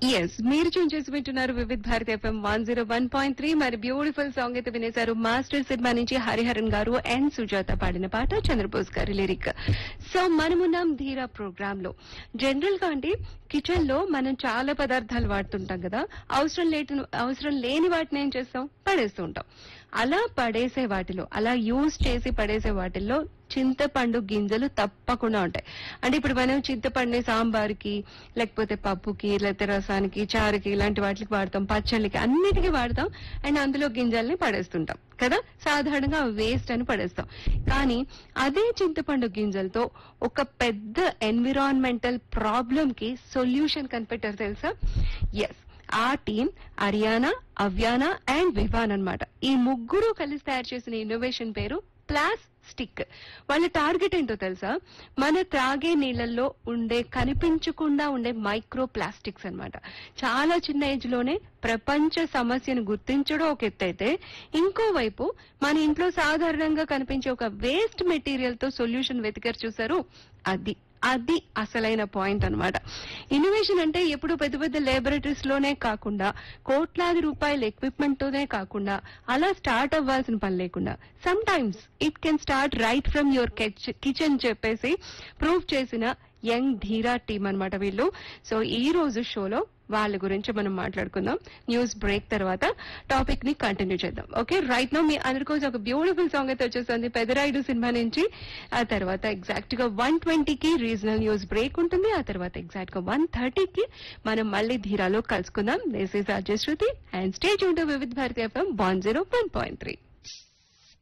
yes మీరు tune చేసి వింటున్నారు Vividh Bharati FM one zero one point three మరి బ్యూటిఫుల్ సాంగ్ అయితే వినేశారు మాస్టర్ సినిమా నుంచి హరిహరన్ గారు అండ్ సుజాత పాడిన పాట చంద్రబోస్ గారి లిరిక్ సో మనమున్నాం ధీరా ప్రోగ్రామ్ లో జనరల్ గా అంటే కిచెన్ లో మనం చాలా పదార్థాలు వాడుతుంటాం కదా అవసరం లేని అవసరం లేని వాటిని ఏం చేస్తాం పడేస్తూ ఉంటాం అలా పడేసే వాటిలో అలా యూజ్ చేసి పడేసే వాటిల్లో చింతపండు గింజలు తప్పకుండా ఉంటాయి అంటే ఇప్పుడు మనం చింతపండుని సాంబార్కి లేకపోతే పప్పుకి లేకపోతే రసానికి చారుకి ఇలాంటి వాటికి వాడతాం పచ్చళ్ళకి అన్నిటికీ వాడతాం అండ్ అందులో గింజల్ని పడేస్తుంటాం కదా సాధారణంగా వేస్ట్ అని పడేస్తాం కానీ అదే చింతపండు గింజలతో ఒక పెద్ద ఎన్విరాన్మెంటల్ ప్రాబ్లం కి సొల్యూషన్ కనిపెట్టారు తెలుసా ఎస్ ఆ టీం అరియానా అవ్యానా అండ్ వివాన్ అన్నమాట ఈ ముగ్గురు కలిసి తయారు చేసిన ఇన్నోవేషన్ పేరు ప్లాస్ స్టిక్ వాళ్ళ టార్గెట్ ఏంటో తెలుసా మన త్రాగే నీళ్ళల్లో ఉండే కనిపించకుండా ఉండే మైక్రో ప్లాస్టిక్స్ అన్నమాట చాలా చిన్న ఏజ్ లోనే ప్రపంచ సమస్యను గుర్తించడం ఒక ఎత్తు అయితే ఇంకోవైపు మన ఇంట్లో సాధారణంగా కనిపించే ఒక వేస్ట్ మెటీరియల్ తో సొల్యూషన్ వెతికారు చూసారు అది అది అసలైన పాయింట్ అన్నమాట ఇన్నోవేషన్ అంటే ఎప్పుడు పెద్ద పెద్ద లేబొరేటరీస్ లోనే కాకుండా కోట్లాది రూపాయల ఎక్విప్మెంట్ తోనే కాకుండా అలా స్టార్ట్ అవ్వాల్సిన పని లేకుండా sometimes it can start right from your kitchen చెప్పేసి ప్రూవ్ చేసిన యంగ్ ధీరా టీమ్ అన్నమాట వీళ్ళు సో ఈ రోజు షోలో వాళ్ళ గురించి మనం మాట్లాడుకుందాం న్యూస్ బ్రేక్ తర్వాత టాపిక్ ని కంటిన్యూ చేద్దాం ఓకే రైట్ నో మీ అందరి కోసం ఒక బ్యూటిఫుల్ సాంగ్ అయితే వచ్చేస్తుంది పెదరాయుడు సినిమా నుంచి ఆ తర్వాత ఎగ్జాక్ట్ గా వన్ ట్వంటీకి రీజనల్ న్యూస్ బ్రేక్ ఉంటుంది ఆ తర్వాత ఎగ్జాక్ట్ గా వన్ థర్టీకి మనం మళ్ళీ ధీరాలో కలుసుకుందాం this is Ajay Shruti and stage ఉంటూ Vividh Bharati FM one zero one point three